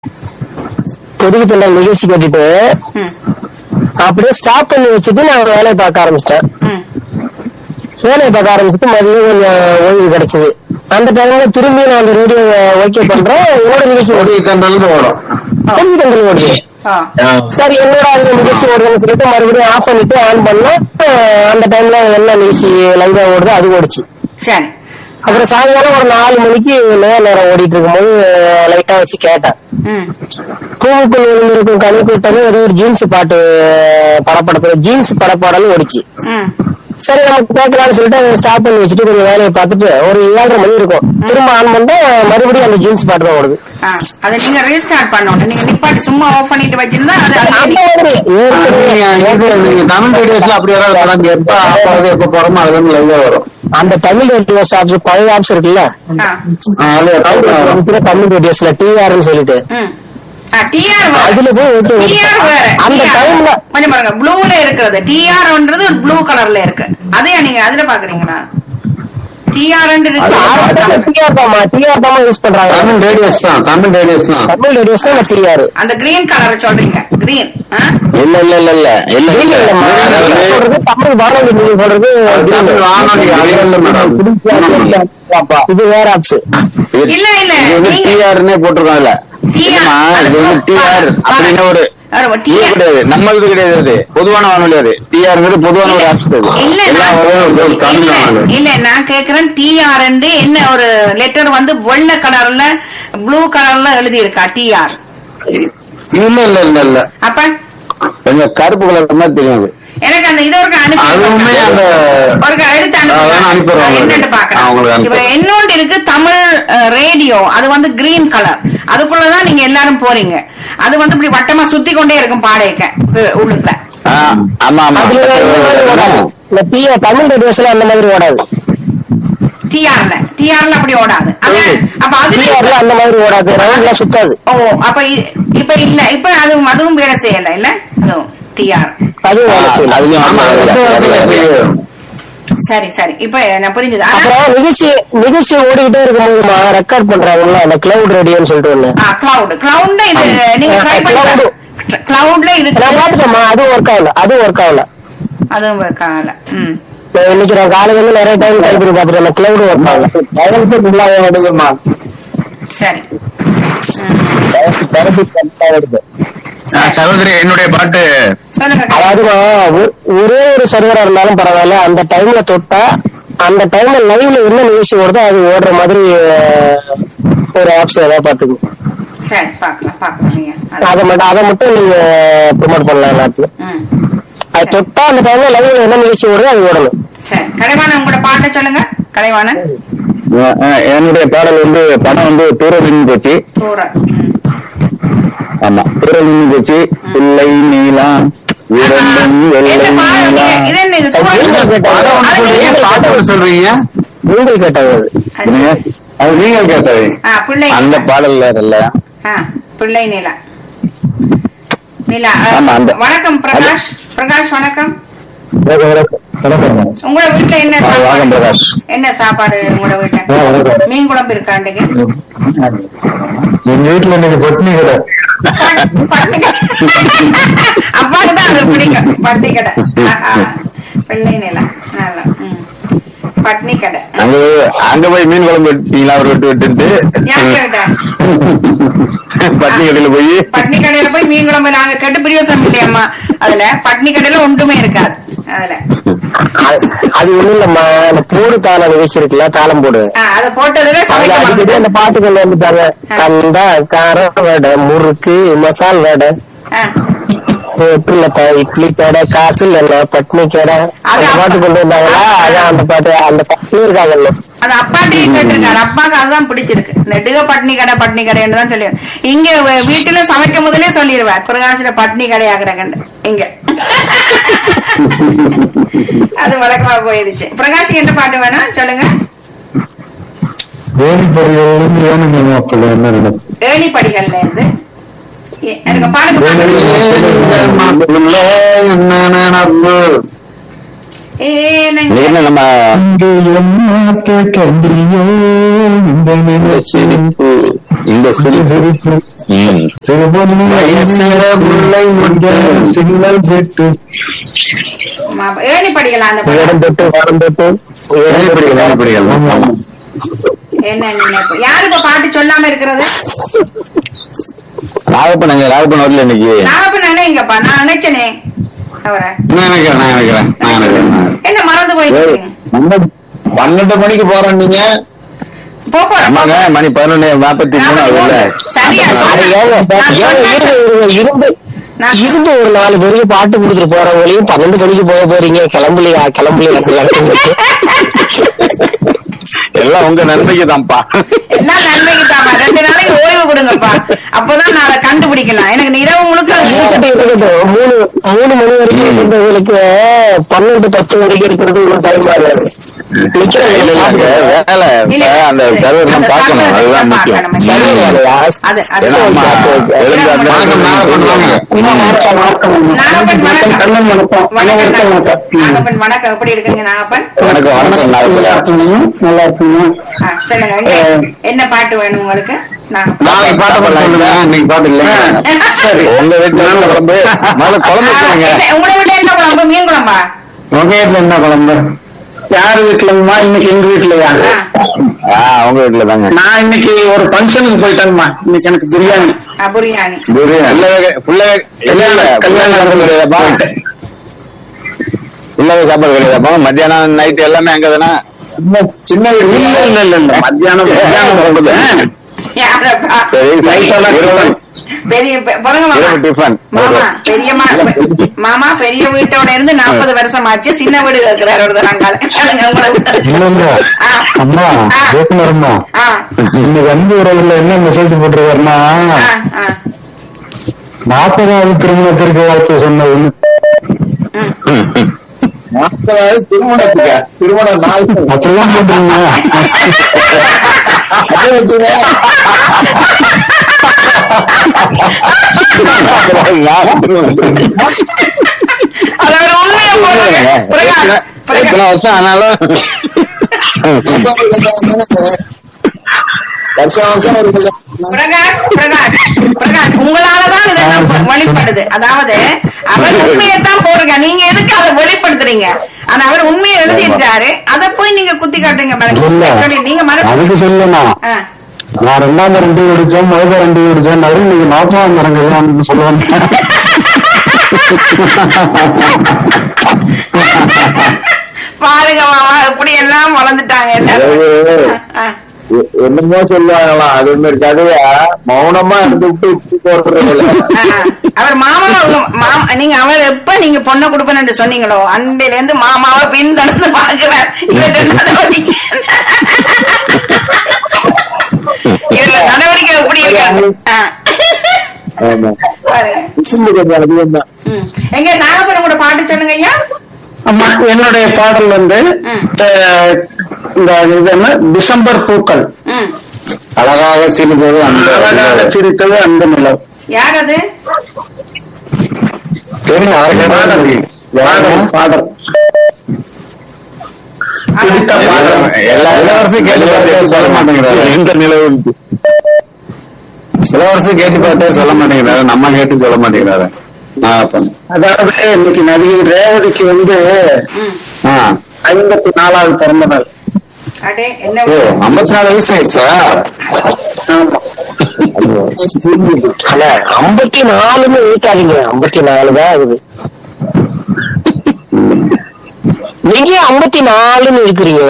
பொதுக்கு தொண்டல் நிகழ்ச்சி கேட்டுட்டு ம் அப்படியே ஸ்டாப் பண்ணி வச்சுட்டு நான் வேலையை பார்க்க ஆரம்பிச்சிட்டேன் ம் வேலையை பார்க்க ஆரம்பிச்சுட்டு மதியம் கொஞ்சம் ஓய்வு கிடைச்சது அந்த டைம்ல திரும்பி நான் அந்த ரேடியோ ஓகே பண்றேன் என்னோட நிகழ்ச்சி ஓடுது கொடி கண்டல் ஓடும் பொதுக்கு தொண்டல் ஓடுது ஆ சரி என்னோட அந்த நிகழ்ச்சி ஓடுதுன்னு சொல்லிட்டு மறுபடியும் ஆஃப் பண்ணிட்டு ஆன் பண்ணா அஹ் அந்த டைம்ல என்ன நிகழ்ச்சி லைவா ஓடுதோ அது ஓடிச்சு சரி அப்புறம் சாயங்காலம் ஒரு நாலு மணிக்கு நேர நேரம் ஓடிட்டு இருக்கும்போது லைட்டா வச்சு கேட்டேன் ம் பூவுக்குள் விழுந்திருக்கும் கனி கூட்டமும் ஏதோ ஒரு ஜீன்ஸ் பாட்டு படப்படத்துல ஜீன்ஸ் படப்பாடலும் ஓடிச்சு ம் சரி நமக்கு கேட்கலாம்னு சொல்லிட்டு ஸ்டாப் பண்ணி வச்சுட்டு கொஞ்சம் வேலையை பார்த்துட்டு ஒரு ஏழரை மணி இருக்கும் திரும்ப ஆன் பண்ணிட்டு மறுபடியும் அந்த ஜீன்ஸ் பாட்டு தான் ஓடுது ஆ அதை நீங்க ரீஸ்டார்ட் பண்ணணும் நீங்க நிப்பாட்டி சும்மா ஆஃப் பண்ணிட்டு வச்சிருந்தா அது அந்த அப்படியே மாதிரி ஏற்கனவே- நீங்க தமிழ் ரேடியோஸ்ல அப்படி யாராவது படம் எப்ப ஆஃப் ஆகுது எப்ப போறோமோ அது வந்து லைவா வரும் அந்த தமிழ் ரேடியோஸ் ஆப்ஸ் பழைய ஆப்ஸ் இருக்குல்ல ஆ ஆ, அதுல அதுல தமிழ் ரேடியோஸ்ல டிஆர்னு சொல்லிட்டு ம் ஆ டிஆர் அதுல போய் ஓகே ஓகே. டிஆர் வேற அந்த TR. டைம்ல கொஞ்சம் பாருங்க ப்ளூல இருக்கிறது டிஆர்ன்றது ப்ளூ கலர்ல இருக்கு அதையா நீங்க அதுல பாக்குறீங்களா டிஆர் இருக்கு டிஆர் தாமா டிஆர் தாமா யூஸ் பண்றாங்க தமிழ் ரேடியோஸ் தான் தமிழ் ரேடியோஸ் தான் தமிழ் ரேடியோஸ் தான் டிஆர் அந்த கிரீன் கலர் சொல்றீங்க கிரீன் இல்ல இல்ல இல்ல இல்ல இல்ல இல்ல இல்லம்மா நீங்க சொல்றது தமிழ் வானொலி நீங்க சொல்றது தமிழ் வானொலி அது இல்ல மேடம் இது வேற ஆப்ஸ் இல்ல, இல்ல, இது வந்து நீங்க- டிஆர்னே போட்டிருக்கோம் அதுல TR, இல்லம்மா, அது இது வந்து பா- டிஆர் பா- அப்படின்னு ஒரு ஒரு இது TR. கிடையாது நம்ம இது கிடையாது அது பொதுவான வானொலி அது டிஆர்ங்கிறது பொதுவான ஒரு ஆப்ஸ் அது இல்ல எல்லா நான் வகையும் ஒரு தமிழ் இல்ல, வானொலி இல்ல நான் கேக்குறேன் டிஆர் என்ன ஒரு லெட்டர் வந்து வெள்ளை கலர்ல ப்ளூ கலர்ல எழுதி இருக்கா டிஆர் இல்ல இல்ல இல்ல இல்ல அப்ப கொஞ்சம் கருப்பு கலர் மாதிரி தெரியும் அது எனக்கு அந்த இது ஒரு அனுப்பி அதுவுமே அந்த ஒரு எடுத்து அதெல்லாம் அனுப்பி அனுப்பிடுறோம் என்னன்னு உங்களுக்கு. பாக்குறேன் ஆ, உங்களுக்கு இப்ப அனுப்பிடுறோம். இன்னொன்று இருக்கு தமிழ் ரேடியோ அது வந்து கிரீன் கலர் அதுக்குள்ளதான் நீங்க எல்லாரும் போறீங்க அது வந்து இப்படி வட்டமா சுத்தி கொண்டே இருக்கும் பாடையக்க உள்ளுக்குள்ள ஆ, ஆமா ஆமா அதுல இந்த மாதிரி ஓடாது இந்த டிஆர் தமிழ் ரேடியோஸ்ல அந்த மாதிரி ஓடாது டிஆர்ல டிஆர்ல அப்படி ஓடாது அது அப்ப அது டிஆர்ல அந்த மாதிரி ஓடாது ரவுண்ட்ல சுத்தாது ஓ அப்ப இ- இப்ப இல்ல இப்ப அதுவும் அதுவும் வேலை செய்யல இல்ல அதுவும் டிஆர் அதுவும் வேலை செய்யல அதுலயும் ஆமா, அந்த அது வரிசையில எப்படி- சரி சரி இப்ப நான் புரிஞ்சுது ஆனா அப்புறம் நிகழ்ச்சி நிகழ்ச்சி ஓடிக்கிட்டே இருக்கும்போதுமா ரெக்கார்ட் பண்றாங்கல்ல அந்த கிளவுட் ரேடியோன்னு சொல்லிட்டு ஒண்ணு கிளவுட் கிளவுட்ல இது நீங்க ட்ரை பண்ணி Cloud. கிளவுட்ல நான் இருக்கு பாத்துட்டேம்மா அதுவும் ஒர்க் ஆகல அதுவும் ஒர்க் ஆகல அதுவும் இருக்காங்கல்ல ம் நான் இன்னைக்கு நான் காலையில இருந்து நிறைய டைம் ட்ரை பண்ணி பாத்துட்டேன் அந்த கிளவுட் ஒர்க் ஆகல சரி ஆ, சகோதரி என்னுடைய பாட்டு சொல்லுங்க அதாவதுமா ஒ- ஒரே ஒரு சர்வரா இருந்தாலும் பரவாயில்ல அந்த டைம்ல தொட்டா அந்த டைம்ல லைவ்ல என்ன நிகழ்ச்சி ஓடுதோ அது ஓடுற மாதிரி அஹ், ஒரு ஆப்ஸ் ஏதாவது பாத்துக்கணும் சரி பாக்கலாம் பாக்கலாம் நீங்க அது- அதை மட்டும் அதை மட்டும் நீங்க ப்ரொமோட் பண்ணலாம் எல்லாத்துக்கும் ம் அது தொட்டா அந்த டைம்ல லைவ்ல என்ன நிகழ்ச்சி ஓடுதோ அது ஓடணும் சரி கலைவாணன் உங்களோட பாட்டை சொல்லுங்க கலைவாணன் ஆ, ஆ, என்னுடைய பாடல் வந்து படம் வந்து தூரம் நின்று போச்சு தூரல் ம். ஆமா தூரம் நின்று போச்சு பிள்ளை நீலா இரண்டும் வெள்ளை என்ன பாடம் நீலா நீங்க- இது என்ன இது நீங்க தூரல்? கேட்ட படம் ஒண்ணு அது சொல்றீங்க நீங்க- பாட்டு ஒண்ணு சொல்றீங்க நீங்கள் கேட்டது அது. அது- என்னங்க? அது நீங்க கேட்டது ஆ, பிள்ளை அந்த பாடல்ல இல்ல ஆ, பிள்ளை நிலா நிலா ஆ, ஆமா, அந்த- வணக்கம் பிரகாஷ் பிரகாஷ் வணக்கம் வணக்கம் உங்களோட வீட்டுல என்ன ஆ, வணக்கம் சாப்பாடு பிரகாஷ். என்ன சாப்பாடு உங்களோட வீட்டுல ஆ, வணக்கம். மீன் குழம்பு இருக்காண்டுங்க எங்க வீட்டுல இன்னைக்கு பட்னி கடை பட்டினி கடை அப்பாக்கு தான் அது பிடிக்கும் பட்டினி கடை ஆஹா. பிள்ளை நிலா நல்லா ம். பட்னி கடை அங்க போய் அங்க போய் மீன் குழம்பு வெட்டீங்களா அவர் வெட்டு வெட்டுட்டு யார் கேட்டா பட்னி கடையில போய் பட்னி கடையில போய் மீன் குழம்பு நாங்க கெட்டு பிரியோசனம் இல்லையம்மா அதுல பட்னி கடையில ஒன்றுமே இருக்காது அதுல அது- அது ஒண்ணும் இல்லம்மா அந்த போடு தாள நிகழ்ச்சி இருக்குல்ல தாளம் போடு ஆ, அதை போட்டதுல அதுல சமைக்க அடிக்கடி மாட்டோம். அந்த பாட்டுகள் வந்துட்டாங்க கந்தா காரம் வடை முறுக்கு மசால் வடை ஆ. போட்டுல இட்லி கடை காசு இல்ல பட்னி கடை அந்த அது பாட்டு கொண்டு வந்தாங்களா அதான் அந்த பாட்டு அந்த பாட்டு இருக்காங்கல்ல அது அப்பாட்டையே கேட்டிருக்காரு அப்பாக்கு அதுதான் பிடிச்சிருக்கு நெடுக பட்னி கடை பட்னி கடைன்னு தான் சொல்லி இங்க வ- வீட்டுல சமைக்கும் முதலே சொல்லிடுவார் பிரகாஷ்ல பட்னி கடை ஆகுறாங்கன்னு இங்க அது வழக்கமா போயிருச்சு பிரகாஷுக்கு என்ன பாட்டு வேணும் சொல்லுங்க ஏணி படிகள்ல இருந்து எ- எனக்கு பாடுங்க பாடுங்க. ஏனங்க என்ன நம்ம இந்த சிரிப்பு இந்த சிரிப்பு ம். முல்லை முட்டை சின்னல் செட்டு மா- ஏணி படிக்கலாம் அந்த படம் இடம் தொட்டு வரம் தொட்டு இடம் தொட்டு இப்படிகள், வரம் இப்படிகள். ஆமா. என்ன நினைப்பு யாரு இப்ப பாட்டு சொல்லாம இருக்கிறது ராகப்பன் எங்க ராகப்பன் வரல இன்னைக்கு நான் அப்ப நினைங்கப்பா நான் நினைச்சனே அவரை நான் நினைக்கிறேன் நான் நினைக்கிறேன் நான் நினைக்கிறேன் என்ன மறந்து போயிட்டு பன்னெண்டு மணிக்கு போறோம் நீங்க போ போறேன் ஆமாங்க மணி பதினொன்னு நாற்பத்தி மூணு நாற்பத்தி மூணு. ஆகுதுல்ல சரியா அது சொன்னேன். ஏங்க, நான் ஏங்க, சொன்னேன். இருங்க, இருங்க, இருந்து நான் இருந்து ஒரு நாலு பேருக்கு பாட்டு கொடுத்துட்டு போறவங்களையும் பன்னெண்டு மணிக்கு போக போறீங்க கிளம்பலையா கிளம்பலையா எல்லாம் உங்க நன்மைக்கு தான்ப்பா எல்லாம் நன்மைக்கு தாமா ரெண்டு நாளைக்கு ஓய்வு கொடுங்கப்பா அப்பதான் நான் அதை கண்டுபிடிக்கலாம் எனக்கு இரவு முழுக்க இருக்கட்டும், இருக்கட்டும். மூணு மூணு மணி வரைக்கும் இருந்தவங்களுக்கு பன்னெண்டு பத்து வரைக்கும் இருக்கிறது ஒரு டைம் ஆகாது இல்ல, இல்லங்க, வேலை இல்ல, இப்ப அந்த இல்ல. சர்வர் அந்த பார்க்கணும் server அதுதான் தான் முக்கியம் பார்க்கணும். சரி, வேலையா? அது அது ஏன்னா, ஆமா, எழுந்து அந்த நேரத்துல வணக்கம், வணக்கம். நாகப்பன் வணக்கம் கண்ணன் வணக்கம் வணக்கம் வணக்கம் நாகப்பன் வணக்கம் எப்படி இருக்கீங்க நாகப்பன் வணக்கம் வணக்கம் நல்லா நாகப்பன். இருக்குங்க நல்லா இருக்குங்க ஆ, சொல்லுங்க என்ன- என்ன பாட்டு வேணும் உங்களுக்கு நாகப்பன் நாளைக்கு பாட்டு பாட சொல்லுங்க இன்னைக்கு பாட்டு இல்லைங்க சரி உங்க வீட்டுல என்ன குழம்பு முதல்ல குழம்பு ஆ, சொல்லுங்க என்ன- உங்களை விட என்ன குழம்பு மீன் குழம்பா உங்க வீட்டுல என்ன குழம்பு யார் வீட்டுலங்கம்மா இன்னைக்கு எங்க வீட்டுலயா ஆ, ஆ உங்க வீட்டுல தாங்க நான் இன்னைக்கு ஒரு ஃபங்க்ஷனுக்கு போயிட்டேங்கம்மா இன்னைக்கு எனக்கு பிரியாணி ஆ, பிரியாணி புள்ள வேக புள்ள வேக இல்ல இல்ல கல்யாணம் கல்யாணம் கிடையாதுப்பா போயிட்டேன். புள்ள வேக சாப்பாடு கிடையாதுப்பா மத்தியானம் நைட் எல்லாமே அங்க தானே சின்ன இல்ல இல்ல இல்ல இல்ல மத்தியானம் மத்தியானம் குழம்பு யாரப்பா சரி ரைஸ் எல்லாம் பெரிய பெ- பாருங்க மாமா இரவு டிஃபன் மாமா பெரிய மா மாமா பெரிய வீட்டோட இருந்து நாற்பது வருஷம் ஆச்சு சின்ன வீடு இருக்கிறார் ஒருத்தர் நாங்கள் ஆ. அம்மா ஆ. பேசுனருமா ஆ, இன்னைக்கு அன்பு உறவுல என்ன மெசேஜ் போட்டிருக்காருன்னா ஆ, ஆ. நாற்பதாவது திருமணத்திற்கு வாழ்த்து சொன்னதுன்னு நாற்பதாவது திருமணத்துக்கு திருமண நாள் அதெல்லாம் போட்டுருங்க அது அவர் உண்மையை போடுங்க பிரகாஷ், பிரகாஷ். எத்தனை வருஷம் ஆனாலும் வருஷம் வருஷம் இருக்குல்ல பிரகாஷ் பிரகாஷ் பிரகாஷ் உங்களாலதான் இதெல்லாம் வ- வெளிப்படுது அதாவது அவர் உண்மையைத்தான் போடுங்க நீங்க எதுக்கு அதை வெளிப்படுத்துறீங்க ஆனா அவர் உண்மையை எழுதிட்டாரு அதை போய் நீங்க குத்தி காட்டுங்க பாருங்க இல்ல. எப்படி நீங்க மனசு அதுக்கு சொல்லணும் ஆ. நான் ரெண்டாம் தரம் டீ குடிச்சேன் முதல் தரம் டீ குடிச்சேன் இன்னைக்கு நாற்பதாம் தரங்க சொல்லுவேன் பாருங்க மாமா இப்படி எல்லாம் வளர்ந்துட்டாங்க எல்லாரும் ஆ, ஆ. என்னமோ சொல்லுவாங்களாம் அது மாதிரி கதையா மௌனமா இருந்துட்டு உப்பு போடுறது ஆ, அவர் மாமாவை உங்க- மாமா நீங்க அவர் எப்ப நீங்க பொண்ணை கொடுப்பேன்னு சொன்னீங்களோ அன்றையில இருந்து மாமாவை பின்தொடர்ந்து பாக்குறார் இவர்கிட்ட நடவடிக்கை இவர்ல நடவடிக்கை எப்படி இருக்காங்க ஆ. ஆமா பாருங்க விசும்பு கொஞ்சம் அதிகம் தான் ம். எங்க நாகப்பழம் கூட பாட்டு சொல்லுங்க ஐயா ஆமா என்னுடைய பாடல் வந்து ம். அஹ், இந்த இது என்ன டிசம்பர் பூக்கள் ம். அழகாக சிரிப்பது அந்த அழகாக சிரித்தது அந்த நிலம் யார் அது தெரியும் அவருக்கு பாடல் பாடல் பாடல் பிடித்த பாடல் எல்லா இளவரசும் கேட்டு பார்த்தே சொல்ல மாட்டேங்கிறாரு எந்த நிலவு இளவரசும் கேட்டு பார்த்தே சொல்ல மாட்டேங்கிறாரு நம்ம கேட்டு சொல்ல மாட்டேங்கிறாரு நாகப்பன் அதாவது இன்னைக்கு நடிகை ரேவதிக்கு வந்து ம். ஆ ஐம்பத்தி நாலாவது பிறந்த நாள் அடே என்ன ஓ ஐம்பத்தி நாலு வயசு ஆயிடுச்சா ஆமா ஆனா ஐம்பத்தி நாலுன்னு இருக்காதீங்க ஐம்பத்தி நாலு தான் ஆகுது நீங்க ஐம்பத்தி நாலுன்னு இருக்கிறீங்க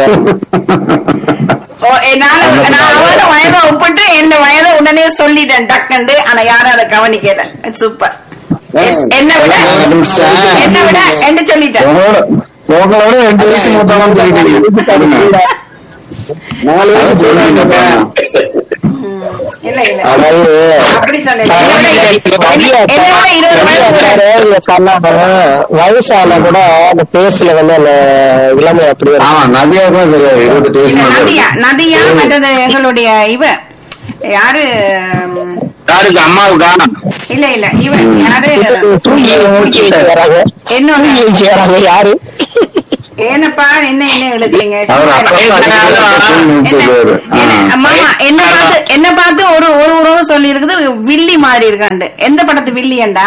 ஓ, ஏ, நானும் நான் அவரோட வயதை ஒப்பிட்டு என் வயதை உடனே சொல்லிட்டேன் டக்குண்டு ஆனா யாரும் அதை கவனிக்கல சூப்பர் என்ன விட என்ன விட என்று சொல்லிட்டேன் உங்களோட உங்களோட ரெண்டு வயசு மூத்தவங்க சொல்லிட்டீங்க நாலு வயசு சொல்லிட்டீங்க இல்ல இல்ல அதாவது அப்படி சொல்லல என்னோட என்னோட இருபது வயசு கூட. வயசான கூட அந்த பேஸ்ல வந்து அந்த இளமை அப்படியே இருக்கும். ஆமா நதியா தான் தெரியாது இருபத்தெட்டு வயசு இல்ல, மேல நதியா நதியா மற்றது எங்களுடைய இவ யாரு ம், யாருக்கு அம்மாவுக்கு தானா இல்ல இல்ல இவன் யாரு தூக்கி தூக்கி வச்சு வராங்க இன்னொன்னு தூக்கி வச்சு வராங்க யாரு ஏனப்பா என்ன என்ன எழுதுறீங்க அவர் அப்பா என்ன- சொல்லுவாரு. என்ன- மாமா என்ன பார்த்து என்ன பார்த்து ஒரு ஒரு உறவு சொல்லி இருக்குது வில்லி மாதிரி இருக்காண்டு எந்த படத்து வில்லியண்டா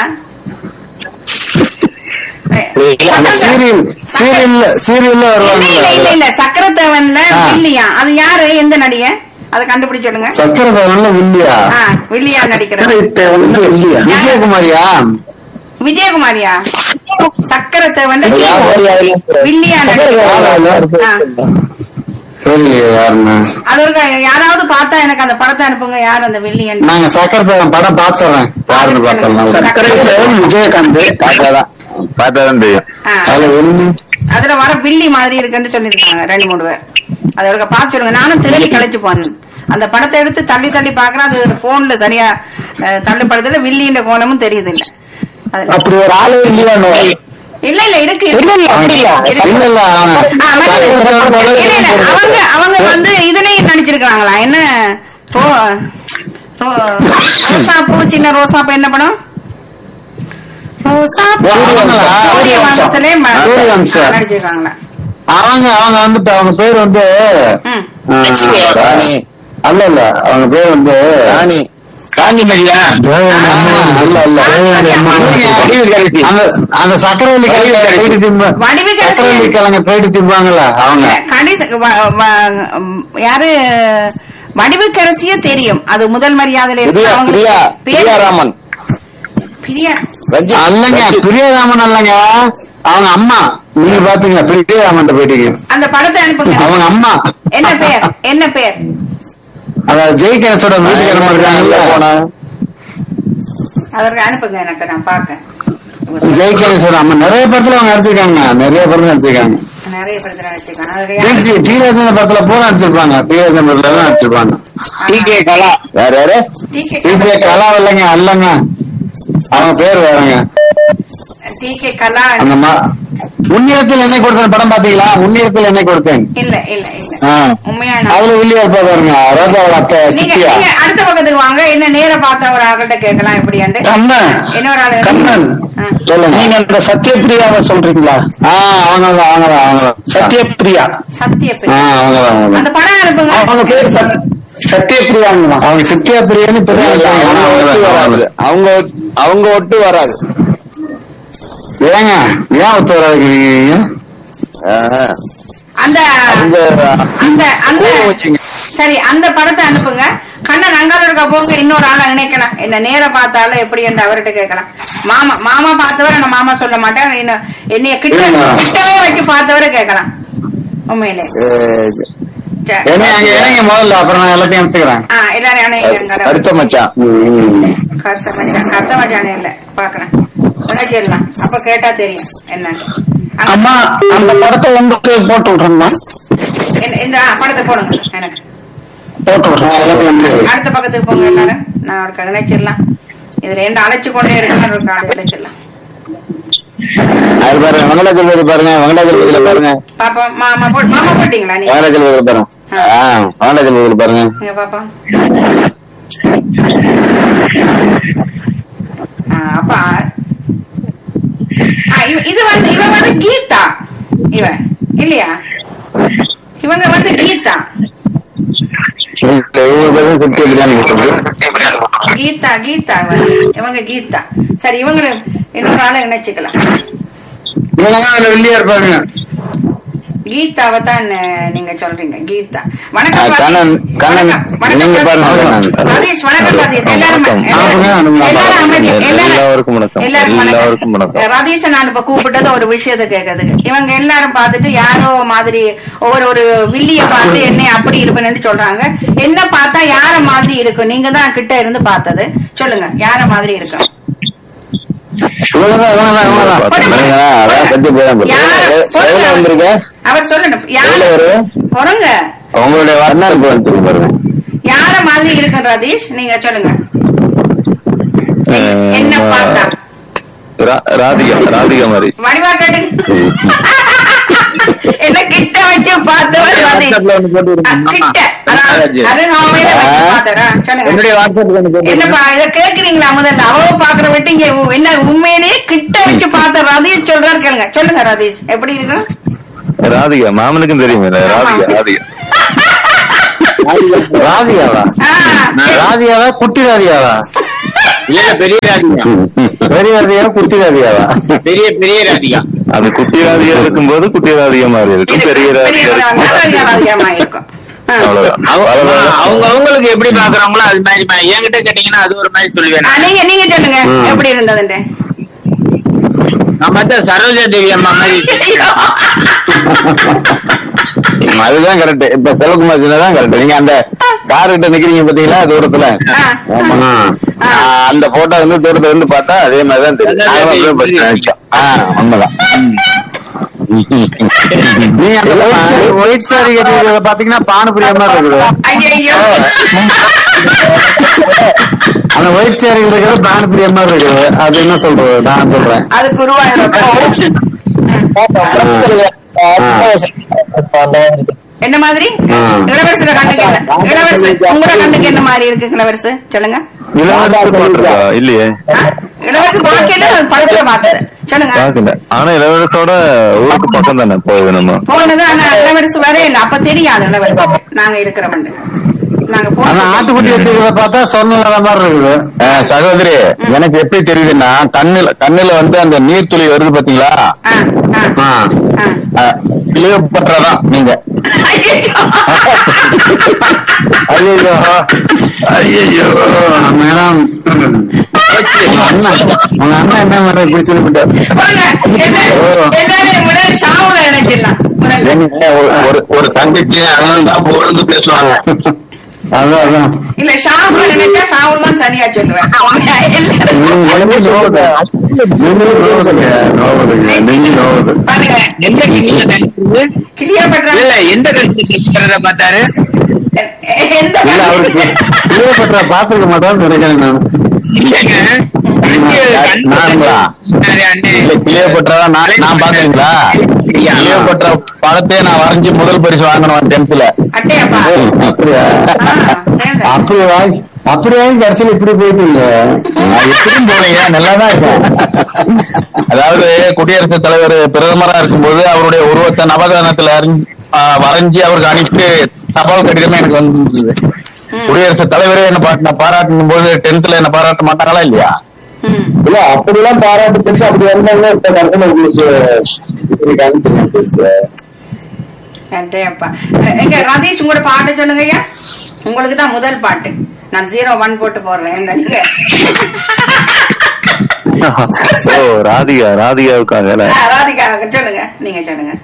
அந்த சீரியல் சீரியல்ல சீரியல்ல இல்ல இல்ல இல்ல வருவாங்க இல்ல சக்கரத்தேவன்ல ஆ. வில்லியா அது யாரு எந்த நடிகை அதை கண்டுபிடிச்சு சொல்லுங்க சக்கரதவன்ல வில்லியா ஆ, வில்லியா நடிக்கிறது வில்லியா விஜயகுமாரியா விஜயகுமாரியா சக்கரத்தேவன் வில்லியா நடிக்கிறது ஆ. தெரியலையே யாருன்னு அது ஒரு யாராவது பார்த்தா எனக்கு அந்த படத்தை அனுப்புங்க யார் அந்த வில்லியன் நாங்க சக்கரதவன் படம் பாத்துறேன் பாருங்க பார்த்தலாம் சக்கரதேவன் விஜயகாந்த் பார்த்தாதான் பார்த்தாதான் தெரியும் ஆ. அதுல வில்லி அதுல வர வில்லி மாதிரி இருக்குன்னு சொல்லிருக்காங்க ரெண்டு மூணு பேர் அதை ஒரு பார்த்து சொல்லுங்க நானும் திரும்பி கழிச்சு போனேன் அந்த படத்தை எடுத்து தள்ளி தள்ளி பாக்குறேன் அது போன்ல சரியா அஹ், தள்ளி படத்துல வில்லின்ற கோணமும் தெரியுது இல்ல அது- அப்படி ஒரு ஆளே இல்லையா இல்ல இல்ல இருக்கு இல்ல, இல்ல, அப்படி இல்ல. இருக்கு. இல்ல இல்ல அவன் ஆ, மற்ற- இல்ல, இல்ல, அவங்க அவங்க வந்து இதுலயும் நடிச்சிருக்காங்களா என்ன ரோ- ரோ- ரோசாப்பூ சின்ன ரோசாப்பூ என்ன படம் ரோசாப்பூ சூரியவம்சம். சூரிய வம்சத்திலே ம- சூரியவம்சம். நடிச்சிருக்காங்களா அவங்க அவங்க வந்துட்டு அவங்க பேர் வந்து ம். ஆ, ராணி அல்ல இல்ல அவங்க பேர் வந்து ராணி காஞ்சிமதியா அல்ல அல்ல அந்த அந்த சக்கரவள்ளி கிழங்கு தேடி திம்ப வடிவுக்கரசி. சக்கரவள்ளி கிழங்கு தேடி திம்பாங்கல்ல அவங்க கடைசி வ- வ- ம், யாரு வடிவுக்கரசிய தெரியும் அது முதல் மரியாதையில இருக்கு பிரியா அவங்க பிரியா பேரு- பிரியா ராமன் பிரியா ரஞ்சித் அல்லங்க ரஞ்சித். பிரியராமன் அல்லங்க அவங்க அம்மா நீங்க பாத்தீங்க பிரியராமன் போயிட்டீங்க அந்த படத்தை அனுப்புங்க அவங்க அம்மா என்ன பேர் என்ன பேர் அதாவது ஜெய்கணேசோட வீட்டுக்காரமா இருக்காங்கல்ல போனா அதற்கு அனுப்புங்க எனக்கு நான் பாக்க ஜெய்கணேசோட அம்மா நிறைய படத்துல அவங்க நடிச்சிருக்காங்க நிறைய படத்துல நடிச்சிருக்காங்க நிறைய படத்துல வச்சிருக்காங்க அதுக்கு யாரு- திருச்சி தீராஜன் படத்துல பூரா நடிச்சிருப்பாங்க தீராஜன் படத்துல தான் நடிச்சிருப்பாங்க டிகே கலா வேற யாரு TK டிகே கலா இல்லைங்க அல்லங்க அவங்க பேர் வேறங்க TK கலா அந்த மா உன்னியத்தில் என்னை கொடுத்தேன் படம் பாத்தீங்களா உன்னியத்தில் என்னை கொடுத்தேன் இல்ல இல்ல இல்ல ஆ. உண்மையான அதுல உள்ளியா இருப்பா பாருங்க ரோஜாவோட அத்தை நீங்க சித்தியா நீங்க அடுத்த பக்கத்துக்கு வாங்க என்ன நேர பார்த்த ஒரு ஆள்கிட்ட கேட்கலாம் எப்படியாண்டு கண்ணன் இன்னொரு ஆள் கண்ணன் ஆ. சொல்லுங்க நீங்க இந்த சத்யபிரியாவை சொல்றீங்களா ஆ அவங்கதான் அவங்கதான் அவங்கதான் சத்யபிரியா சத்திய ஆ பிரியா. அவங்கதான் அவங்கதான் அந்த படம் அனுப்புங்க அவங்க பேர் சத்- சத்யபிரியாங்க அவங்க சித்தியா பிரியான்னு இப்ப தான் இல்ல, அவங்க ஒட்டு வராது இருக்காங்க. அவங்க ஒத்- அவங்க ஒட்டு வராது ஏங்க ஏன் ஒத்து வராதுங்கிறீங்க ஆஹா. அந்த அவங்க அந்த அந்த ஊற வச்சுங்க. சரி அந்த படத்தை அனுப்புங்க கண்ணன் அங்கால இருக்க போங்க இன்னொரு ஆளை நினைக்கலாம் என்ன நேர பார்த்தாலும் எப்படி என்று அவர்கிட்ட கேட்கலாம் மாமா மாமா பார்த்தவரை நான் மாமா சொல்ல மாட்டேன் இன்னும் என்னைய கிட்ட இல்லைங்க. கிட்டவே வச்சு பார்த்தவரை கேட்கலாம் உண்மையிலே அஹ், சரி. என்ன அங்க இறங்க முதல்ல அப்புறம் நான் எல்லாத்தையும் எடுத்துக்கிறேன் ஆ எல்லாரும் அணைங்க அடுத்த மச்சான் கத்த மச்சான் கத்த மச்சானே இல்ல பாக்குறேன் உணர்ச்சிடலாம் அப்ப கேட்டா தெரியும் என்னன்னு அங்க- அம்மா அந்த படத்தை உங்களுக்கு போட்டு விட்டுறேம்மா இந்த- இந்த ஆ, படத்தை போடுங்க எனக்கு போட்டு விட்டுறேன் அடுத்த பக்கத்துக்கு போங்க எல்லாரும் நான் அவருக்கு இணைச்சிடலாம் இது ரெண்டு அழைச்சு கொண்டே இருக்கணும் ஒரு காடு இணைச்சிடலாம் அது பாருங்க வெங்கடாஜலபதி பாருங்க வெங்கடாஜலபதியில பாருங்க பாப்பா மாமா போ மாமா போட்டீங்களா நீங்க வெங்கடாஜலபதியில பாருங்க ஆ வெங்கடாஜலபதியில பாருங்க இங்க பாப்பா ஆ, அப்பா ஆ, இவ- இது வந்து இவன் வந்து கீதா இவன் இல்லையா இவங்க வந்து கீதா இவங்க பேரும் சித்தியா பிரியாணி கொடுத்தது கீதா கீதா இவன் இவங்க கீதா சரி இவங்க இன்னொரு ஆளை இணைச்சுக்கலாம் இவங்க அதுல வெள்ளியா இருப்பாங்க கீதாவை தான் அஹ், நீங்க சொல்றீங்க கீதா வணக்கம் ஆ, ராஜேஷ். கண்ணன், கண்ணன், வணக்கம், வணக்கம் நீங்க ராஜேஷ். பாருங்க. ராஜேஷ் வணக்கம் ராஜேஷ் எல்லாரும் வணக்கம். எல்லாரும் ஆ, எல்லாரும் அமைதி எல்லாரும் எல்லாருக்கும் வணக்கம். எல்லாரும் எல்லாருக்கும் வணக்கம் வணக்கம். ராஜேஷ் நான் இப்ப கூப்பிட்டது ஒரு விஷயத்தை கேட்கறதுக்கு இவங்க எல்லாரும் பார்த்துட்டு யாரோ மாதிரி ஒவ்வொரு ஒரு வில்லிய பார்த்து என்ன அப்படி இருப்பேன்னு சொல்றாங்க என்ன பார்த்தா யார மாதிரி இருக்கும் நீங்க தான் கிட்ட இருந்து பார்த்தது சொல்லுங்க யார மாதிரி இருக்கும் இவங்கதான் இவங்கதான் இவங்கதான் போடுங்க. அதான் சத்திய போய் யார் எ- போடுங்க. எவ்வளவு வந்திருக்க? அவர் சொல்லணும் யார் எவ்வளவு வரும்? பொறுங்க உங்களுடைய வார்த்தை பாருங்க யார மாதிரி இருக்கு ராஜேஷ் நீங்க சொல்லுங்க என்ன பார்த்தா ராதிகா ராதிகா மாதிரி வடிவா கேட்டு என்ன கிட்ட வச்சு பார்த்தவர் ராஜேஷ் அ, கிட்ட அதாவது அருகாமையில வச்சு பார்த்தரா சொல்லுங்க என்னுடைய வாட்ஸ்அப்ல ஒண்ணு போட்டு என்னப்பா இத கேக்குறீங்களா முதல்ல அவ பாக்குற விட்டு இங்க உ- என்ன உண்மையிலேயே கிட்ட வச்சு பார்த்த ரதீஷ் சொல்றாரு கேளுங்க சொல்லுங்க ரதீஷ் எப்படி இருக்கு ராதிகா மாமனுக்கும் தெரியுமே ராதிகா ராதிகா ராதிகாவா ஆ, ராதிகாவா குட்டி ராதிகாவா இல்ல இல்ல, பெரிய ராதிகா பெரிய ராதிகாவா குட்டி ராதிகாவா பெரிய பெரிய ராதிகா அது குட்டி ராதிகா இருக்கும்போது குட்டி ராதிகா மாதிரி இருக்கும் இருக்கு. பெரிய பெரிய ராதிகா ராதிகா இருக்கும் ராதிகமா இருக்கும் ஆ. அவ்வளவுதான் அவங்க அவ்வளவுதான். அவங்க அவங்களுக்கு எப்படி பாக்குறாங்களோ அது மாதிரி மா- என்கிட்ட கேட்டீங்கன்னா அது ஒரு மாதிரி சொல்லுவேன் ஆ, நான். நீங்க நீங்க சொல்லுங்க எப்படி இருந்ததுன்னு நான் பார்த்தா சரோஜா தேவி அம்மா மாதிரி அதுதான் கரெக்ட் இப்ப செல்வகுமார் சொன்னதான் கரெக்ட் நீங்க அந்த கார் கிட்ட நிக்கிறீங்க பாத்தீங்களா தூரத்துல ஆ. ஆமா. ஆ. ஆ, அந்த போட்டோ வந்து தூரத்துல இருந்து பார்த்தா அதே மாதிரிதான் தெரியும் அதான் நாங்களும் அப்படியே first தெரியும். நினைச்சோம். ஆ, உண்மைதான் நீங்க அந்த ஒயிட் சாரி கட்டிக்கிறத பாத்தீங்கன்னா பானுபுரிய மாதிரி இருக்குது ஐயோ அந்த ஒயிட் சாரி இருக்கிறது பானுபுரிய மாதிரி இருக்குது அது என்ன சொல்றது நான் சொல்றேன் அது குருவாயூர் என்ன மாதிரி ஆ. இளவரசோட கண்ணுக்கு என்ன இளவரசு உங்களோட கண்ணுக்கு என்ன மாதிரி இருக்கு இளவரசு சொல்லுங்க இளவரசு போட்டிருக்கா இல்லையே ஆ? இளவரசு வாழ்க்கையில படத்துல பார்த்தது சொல்லுங்க பாக்கல ஆனா இளவரசோட ஊருக்கு பக்கம் தானே போகுது நம்ம போனது ஆனா இளவரசு வர இல்ல அப்ப தெரியாது இளவரசு நாங்க இருக்கிறோம் நாங்க அந்த போனது ஆட்டுக்குட்டி வச்சிருக்கிறத பார்த்தா சொன்ன மாதிரி இருக்குது சகோதரி எனக்கு எப்படி தெரியுதுன்னா கண்ணுல கண்ணுல வந்து அந்த நீர் துளி வருது பாத்தீங்களா ஆ, ஆ, ஆ. கிளியோபட்ராதான் நீங்க ஐயோ ஐயோ மேடம் உங்க அண்ணன் உங்க அண்ணன் என்ன மாதிரி இப்படி சொல்லிவிட்டார் போங்க. எல்லாரும் எல்லாரும் விட ஷாவுல இணைச்சிடலாம் முதல்ல. ஒரு ஒரு தங்கச்சி அண்ணன் தான் பொழுது பேசுவாங்க அதான் அதான் இல்ல ஷாவுல நினைச்சா ஷாவுல தான் சரியா சொல்லுவேன் எல்லாரும் நீங்க நோவுது நீங்களும் நோவுதுங்க நோவுதுங்க நீங்க நோவுது பாருங்க எந்த கண்ணில கணிக்கிறது கிளியோபட்ரா இல்ல எந்த கண்ணில கணிக்கிறத பார்த்தாரு எந்த இல்ல அவருக்கு கிளியோபட்ரா பாத்துருக்க மாட்டான்னு நினைக்கிறேன் நான் இல்லங்க கண்ணு கண்ணு நானுங்களா? அது அண்ணே. இல்ல கிளியோபட்ரா நான் நான் பாத்தீங்களா கிளியோபட்ரா படத்தையே நான் வரைஞ்சு முதல் பரிசு வாங்கணும் டென்த்ல அட்டையப்பா அப்படியா ஆ, சேர்ந்து. அப்படி வாங்கி அப்படி வாங்கி கடைசியில் இப்படி போயிட்டீங்க எப்படியும் போனீங்க நல்லாதான் இருக்கும் அதாவது குடியரசுத் தலைவர் பிரதமரா இருக்கும்போது அவருடைய உருவத்தை நவதானத்துல அறிஞ்- ஆ, வரைஞ்சி அவருக்கு அனுப்பி தபால் கடிதமே எனக்கு வந்து குடியரசுத் தலைவரே என்ன பாட்டு பாராட்டும் போது டென்த்ல என்ன பாராட்ட மாட்டாங்களா இல்லையா ம். இல்ல அப்படிலாம் பாராட்டு பெருசு அப்படி வந்தாங்க இப்ப கடைசியில் உங்களுக்கு அட்டையப்பா எங்க ரதீஷ் உங்களோட பாட்டு சொல்லுங்க ஐயா உங்களுக்கு தான் முதல் பாட்டு நான் ஜீரோ ஒன் போட்டு போடுறேன் என்ன நீங்க ஓ ராதிகா ராதிகாவுக்காக ஆ, ராதிகா சொல்லுங்க நீங்க சொல்லுங்க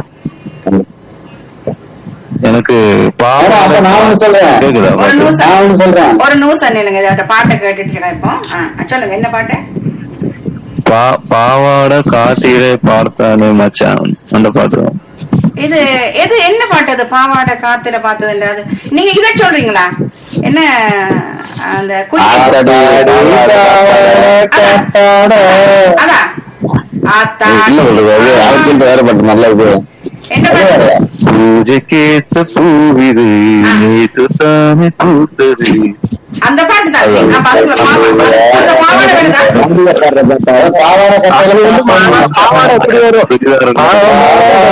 எனக்கு ஆனா, அப்ப நான் ஒண்ணு சொல்றேன். கேக்குதா ஒரு பாட்டு? நிமிஷம் நான் ஒண்ணு சொல்றேன் ஒரு நிமிஷம் நில்லுங்க இதோட பாட்டை கேட்டுட்டு இப்போ ஆ, சொல்லுங்க என்ன பாட்டு பா- பாவாட காட்டிலே பார்த்தானே மச்சான் அந்த பாட்டு தான். இது எது என்ன பாட்டு அது பாவாடை காத்துல பார்த்ததுன்றது நீங்க இத சொல்றீங்களா என்ன அந்த குடி அதான் ஆத்தா இல்ல சொல்றது அது அவருக்கு வேற பாட்டு நல்ல இது என்ன பாட்டு பூஜைக்கேத்த பூவிது நேத்து தானே பூத்தது அந்த பாட்டு தான் சரி, அப்ப அதுக்குள்ள பாவாடை அந்த பாவாடை வருதா பாவாடை கட்டையில வந்து பாவாடை எப்படி வரும் சுடிதார்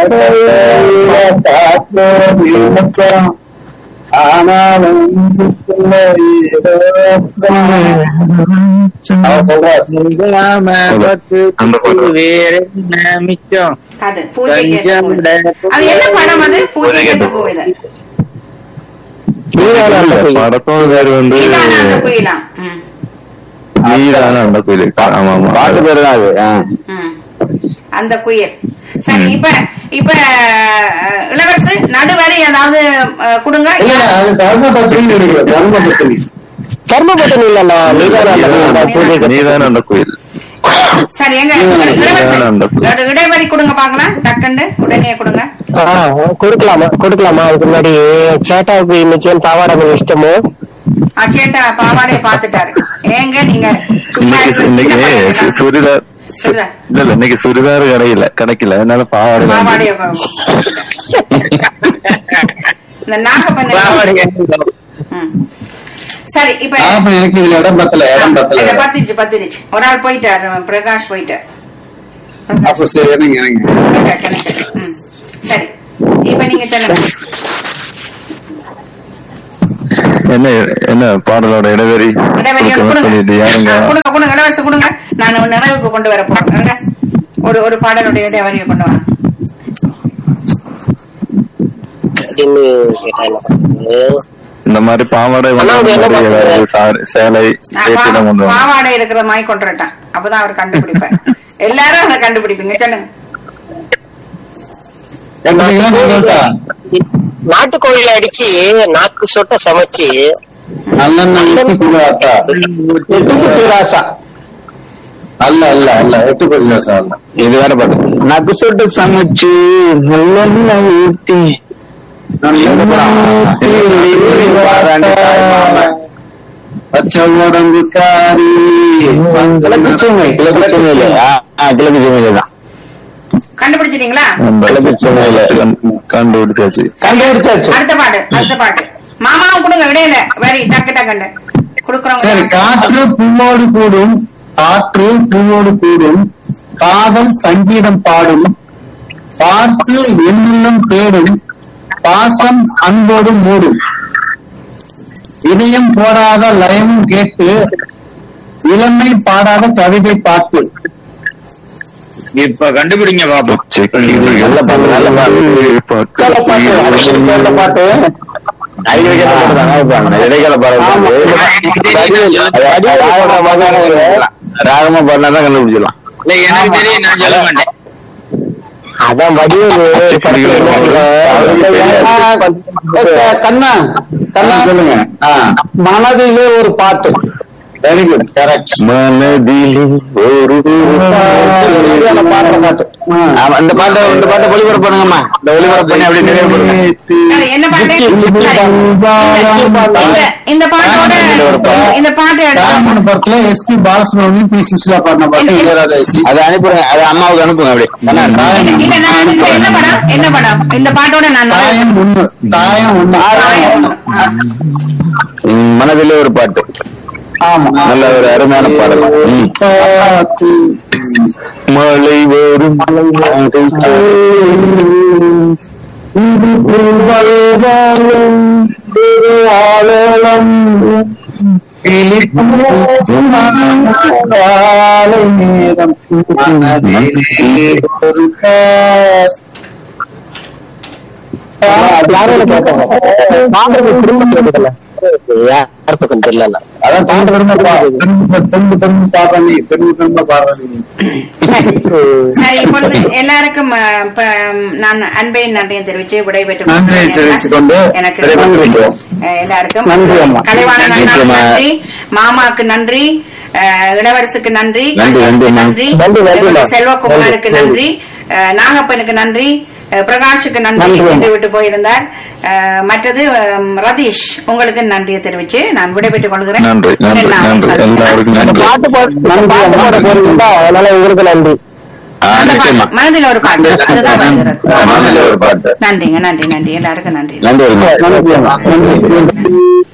அந்த பாட்டு. வேற என்ன மிச்சம் அது பூஜைக்கு ஏத்த கொஞ்சம் பூ. விட- அது என்ன படம் அது பூஜைக்கு ஏத்த பூ இது படத்தோட பேர் வந்து இதான அந்த குயிலாம் ம், நீதான அந்த கோயில் ஆமா ஆமா பாட்டு பேரு தான் அது ஆ. ம். அந்த குயில் சரி இப்ப இப்ப அஹ், இளவரசு நடுவரை ஏதாவது அஹ், கொடுங்க இல்ல இல்ல, அது தர்மபத்திரி நினைக்கிறேன் தர்மபத்திரி தர்மபுரம் இல்லண்ணா நீதான் அந்த பூஜை நீதான அந்த கோயில் சரி எங்க இளவரசு ஒரு இடைவெளி கொடுங்க பாக்கலாம் டக்குன்னு உடனே கொடுங்க ஆ, கொடுக்கலாமா கொடுக்கலாமா அதுக்கு முன்னாடி சேட்டாவுக்கு இன்னைக்கு ஏன் பாவாடை கொஞ்சம் இஷ்டமோ அச்சேட்டா பாவாடையை பாத்துட்டாரு ஏங்க நீங்க சும்மா இன்னைக்கு இருந்து இன்னைக்கு சின்ன பையனா? சுடிதார் சு- சுடிதார். இல்ல இல்ல இன்னைக்கு சுடிதார் கிடையில கிடைக்கல அதனால பாவாடை பாவாடைய வாங்கி- இந்த நாகப்பண்ண பாவாடை ம். சரி இப்ப ஆமா, எனக்கு இதுல இடம் பத்தல இடம் பத்தல இத பத்திருச்சு பத்திருச்சு ஒரு ஆள் போயிட்டாரு பிரகாஷ் போயிட்டார் அப்ப சரி எனக்கு எனக்கு போயிட்டார், சரி, சரி. ம். சரி இப்ப நீங்க சொல்லுங்க என்ன என்ன பாடலோட இடைவெளி இடைவெளி ஒண்ணு கொடுக்கணும்னு சொல்லிட்டு கொடுங்க யாருங்க ஆ, கொடுங்க கொடுங்க இலவசம் கொடுங்க நான் நிறைவுக்கு கொண்டு வர போறேன் இருங்க. ஒரு ஒரு பாடலுடைய இடைவெளியை கொண்டு வரேன் அப்படின்னு கேட்டா என்ன பண்றது? இந்த மாதிரி பாவாடை அண்ணா, அது என்ன மாதிரி பாட்டு? ஏதாவது சா- சேலை நான் சேட்டிடம் கொண்டு பா- வாங்க பாவாடை இருக்கிற மாதிரி கொண்டு வரட்டேன் அப்பதான் அவர் கண்டுபிடிப்பார் எல்லாரும் அதை கண்டுபிடிப்பீங்க சொல்லுங்க நாட்டுக்கோழில அடிச்சு நாக்கு சொட்ட சமைச்சு நல்லெண்ணெய் ஊத்தி கொடு அத்தா. எட்டுக்குட்டி ராசா அல்ல அல்ல அல்ல எட்டுக்குட்டி ராசா அல்ல இது வேற பாட்டு நக்கு சொட்டு சமைச்சு நல்லெண்ணெய் ஊத்தி பச்சை உடம்பு காரி கிழக்கு சூமை கிழக்கு சூமையில கிழக்கு சூமையில தான் கண்டுபிடிச்சிட்டீங்களா கிழக்கு சூமையில கண்டுபிடிச்சாச்சு கண்டுபிடிச்சாச்சு அடுத்த பாட்டு அடுத்த பாட்டு மாமாவும் கொடுங்க இடையில வெரி டக்கு டக்குன்னு சரி கொடுக்குறோம் காற்று பூவோடு கூடும் காற்று பூவோடு கூடும் காதல் சங்கீதம் பாடும் பார்த்து எண்ணுள்ளம் தேடும் பாசம் அன்போடு மூடும் இதயம் போடாத லயமும் கேட்டு இளமை பாடாத கவிதை பாட்டு இப்ப கண்டுபிடிங்க பாப்போம் நல்ல பாட்டு நல்ல பாட்டு நல்ல பாட்டு ஐடியா இடைக்கால பாடல் ராகமா பாடினா தான் கண்டுபிடிச்சிடலாம் இல்ல எனக்கு தெரியும் நான் சொல்ல மாட்டேன் அதான் வடிவேலு படத்துல என்ன சொல்றாரு? கண்ணா கண்ணா சொல்லுங்க மனதிலே ஒரு பாட்டு வெரி குட் கரெக்ட் மனதிலே ஒரு பாடுற பாட்டு ஆமா, இந்த பாட்டை இந்த பாட்டை ஒளிபரப்பு பண்ணுங்கம்மா இந்த ஒளிபரப்பு பண்ணி அப்படியே நிறைவு சரி, என்ன பாட்டு சரி. இந்த இந்த பாட்டோட இந்த பாட்டு எடுத்து ராமன் படத்துல S P Balasubrahmanyam P Susheela பாடின பாட்டு இளையராஜா இசை அதை அனுப்பிடுங்க அதை அம்மாவுக்கு அனுப்புங்க அப்படியே என்ன? இல்ல நான் அனுப்புறேன். என்ன படம் என்ன படம் இந்த பாட்டோட நான் தாயம் ஒண்ணு தாயம் ஒண்ணு ஆ. ம், மனதிலே ஒரு பாட்டு ஆமா நல்ல ஒரு அருமையான பாடல் ம். பாட்டு. மழை வரும் இது புல்வல்வாழும் திருவாளம் கிளிப்பூக்கும் காலை நேரம் மனதிலே ஒரு பாட்டு. யாரோட கேட்டாங்க? பாடுறது திரும்ப கேட்டதில்ல. யாருக்கும் தெரியல அதான் திரும்ப திரும்ப பா- திரும்ப திரும்ப திரும்ப பாடுற நீ திரும்ப திரும்ப பாடுற நீ சரி இப்பொழுது எல்லாருக்கும் அஹ், ப- நான் அன்பையின் நன்றியை தெரிவித்து விடைபெற்று நன்றியை தெரிவித்துக் கொண்டு எனக்கு விடைபெற்றுக் அஹ், எல்லாருக்கும் நன்றி அம்மா. கலைவாணன் நன்றி அண்ணாவுக்கு அம்மா. நன்றி மாமாக்கு நன்றி அஹ், இளவரசுக்கு நன்றி நன்றி, நன்றி அம்மா. நன்றி நன்றி, நன்றி அம்மா. செல்வகுமாருக்கு நன்றி. நன்றி அஹ், நாகப்பனுக்கு நன்றி அஹ், பிரகாஷுக்கு நன்றி நன்றி அம்மா. என்று விட்டு போயிருந்தார் அஹ், மற்றது அஹ், ரதீஷ் உங்களுக்கு நன்றியை தெரிவிச்சு நான் விடைபெற்றுக் கொள்கிறேன் நன்றி நன்றி நான் நன்றி சந்திக்கிறேன். எல்லாருக்கும் நன்றி பாட்டு பாட பாட்டு பாட போறீங்களா அதனால உங்களுக்கு நன்றி ஆ, அந்த நிச்சயமா பாட்டு, மனதில் ஒரு பாட்டு அதுதான் வருகிறது. மனதிலே ஒரு பாட்டு நன்றிங்க நன்றி நன்றி எல்லாருக்கும் நன்றி நன்றி வருமா நன்றி அம்மா. நன்றி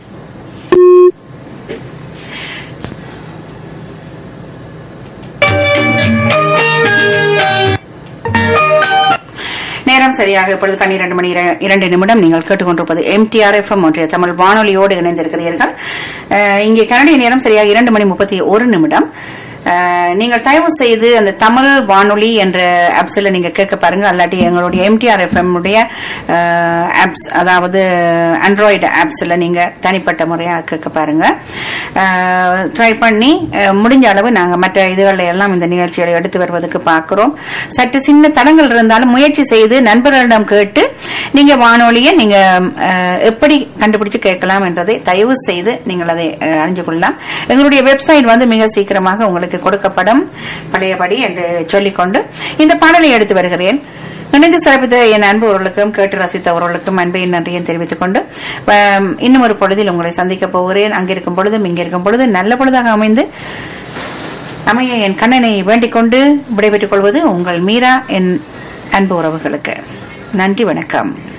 நேரம் சரியாக இப்பொழுது பன்னிரண்டு மணி இர- இரண்டு நிமிடம் நீங்கள் கேட்டுக்கொண்டிருப்பது எம்டிஆர் எஃப்எம் ஒன்றிய தமிழ் வானொலியோடு இணைந்திருக்கிறீர்கள் அஹ், இங்கே கனடிய நேரம் சரியாக இரண்டு மணி முப்பத்தி ஒரு நிமிடம் அஹ், நீங்கள் தயவு செய்து அந்த தமிழ் வானொலி என்ற ஆப்ஸ்ல நீங்க கேட்க பாருங்க அல்லாட்டி எங்களுடைய எம்டிஆர் எஃப்எம் உடைய ஆப்ஸ் அதாவது ஆண்ட்ராய்டு ஆப்ஸ்ல நீங்க தனிப்பட்ட முறையா கேட்க பாருங்க ட்ரை பண்ணி அஹ், முடிஞ்ச அளவு நாங்க மற்ற இதுகளில் எல்லாம் இந்த நிகழ்ச்சிகளை எடுத்து வருவதற்கு பார்க்கிறோம் சற்று சின்ன தடங்கள் இருந்தாலும் முயற்சி செய்து நண்பர்களிடம் கேட்டு நீங்க வானொலியை நீங்க அஹ், எப்படி கண்டுபிடிச்சு கேட்கலாம் என்பதை தயவு செய்து நீங்கள் அதை அஹ், அறிஞ்சு கொள்ளலாம் எங்களுடைய வெப்சைட் வந்து மிக சீக்கிரமாக உங்களுக்கு கொடுக்கப்படும் பழையபடி என்று சொல்லிக்கொண்டு இந்த பாடலை எடுத்து வருகிறேன் இணைந்து சிறப்பித்த என் அன்புவர்களுக்கும் கேட்டு ரசித்தவர்களுக்கும் அன்பையின் நன்றியும் தெரிவித்துக் கொண்டு ஆம், இன்னும் ஒரு பொழுதில் உங்களை சந்திக்க போகிறேன் அங்கிருக்கும் பொழுதும் இங்கிருக்கும் பொழுது நல்ல பொழுதாக அமைந்து அமைய என் கண்ணனை வேண்டிக் கொண்டு விடைபெற்றுக் கொள்வது உங்கள் மீரா என் அன்பு உறவுகளுக்கு நன்றி வணக்கம்